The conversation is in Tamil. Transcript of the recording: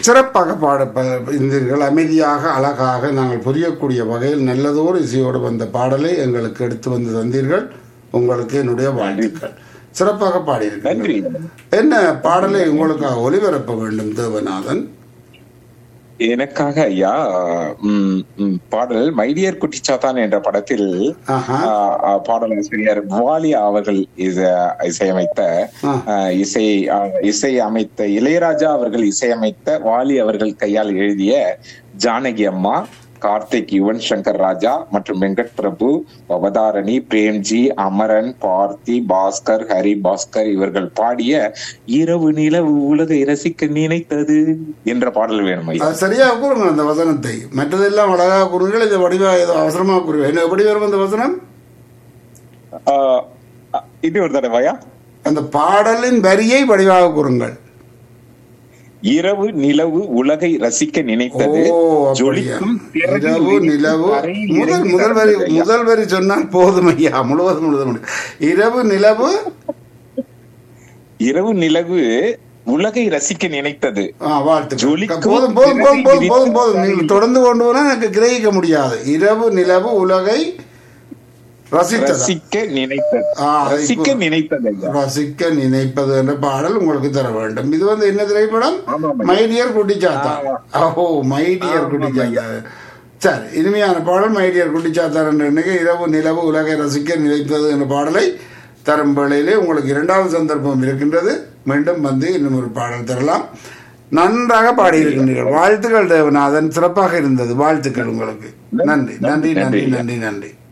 சிறப்பாக பாட ப- இருந்தீர்கள் அமைதியாக அழகாக நாங்கள் புரியக்கூடிய வகையில் நல்லதோர் இசையோடு வந்த பாடலை எங்களுக்கு எடுத்து வந்து தந்தீர்கள் உங்களுக்கு என்னுடைய வாழ்த்துக்கள் சிறப்பாக நன்றி பாடியிருக்கீர்கள் என்ன பாடலை உங்களுக்காக ஒளிபரப்ப வேண்டும் தேவநாதன் எனக்காக ஐயா ம், ம், பாடல் மைடியர் குட்டிச்சாத்தான் என்ற படத்தில் ஆஹா ஆஹ், ஆஹ், பாடலாசிரியர் வாலியா அவர்கள் இசை- இசையமைத்த ஆ. ஆஹ், இசை ஆஹ், இசை அமைத்த இளையராஜா அவர்கள் இசையமைத்த வாலி அவர்கள் கையால் எழுதிய ஜானகி அம்மா கார்த்திக் யுவன் சங்கர் ராஜா மற்றும் வெங்கட் பிரபு அவதாரணி பிரேம்ஜி அமரன் பார்த்தி பாஸ்கர் ஹரி பாஸ்கர் இவர்கள் பாடிய இரவு நிலவு உலகை ரசிக்க நினைத்தது என்ற பாடல் வேணும் ஐயா அது சரியாக கூறுங்க அந்த வசனத்தை மற்றதெல்லாம் அழகாக கூறுங்கள் இது வடிவாக ஏதோ அவசரமாக கூறுங்கள் என்ன எப்படி வரும் அந்த வசனம் ஆஹ், இது ஒரு தடவையா அந்த பாடலின் வரியை வடிவாக கூறுங்கள் இரவு நிலவு உலகை ரசிக்க நினைத்தது ஓ அப்படியா ஜொலிக்கும் திரையில் இரவு விரித்து நிலவு தரையில் முதல் இறங்கி முதல் வரி நடந்தது ஐயா. முதல் வரி சொன்னால் போதும் ஐயா முழுவதும் முழுவதும் இரவு நிலவு இரவு நிலவு உலகை ரசிக்க நினைத்தது ஆ, வாழ்த்துக்கள் ஜொலிக்கும் போதும் போதும் போதும் போதும் திரை போதும் போதும் விரித்து நீங்கள் தொடர்ந்து கொண்டு போனால் எனக்கு கிரகிக்க முடியாது இரவு நிலவு உலகை ரசித்ததா ரசிக்க நினைத்தது ஆ, அதை ரசிக்க இப்போ- நினைத்தது ஐயா. ரசிக்க நினைப்பது என்ற பாடல் உங்களுக்கு தர வேண்டும் இது வந்து என்ன திரைப்படம் ஆமாம் ஐயா. மைடியர் குட்டிச்சாத்தா ஓ மைடியர் குட்டிச்சாத்தா சரி இனிமையான பாடல் மைடியர் குட்டிச்சாத்தார் என்ற எண்ணிக்கை இரவு நிலவு உலகை ரசிக்க நினைத்தது என்ற பாடலை தரும் வேளையிலே உங்களுக்கு இரண்டாவது சந்தர்ப்பம் இருக்கின்றது மீண்டும் வந்து இன்னும் ஒரு பாடல் தரலாம் நன்றாக பாடியிருக்கின்றீர்கள் வாழ்த்துக்கள் தேவநாதன் சிறப்பாக இருந்தது வாழ்த்துக்கள் உங்களுக்கு நன்றி நன்றி நன்றி நன்றி நன்றி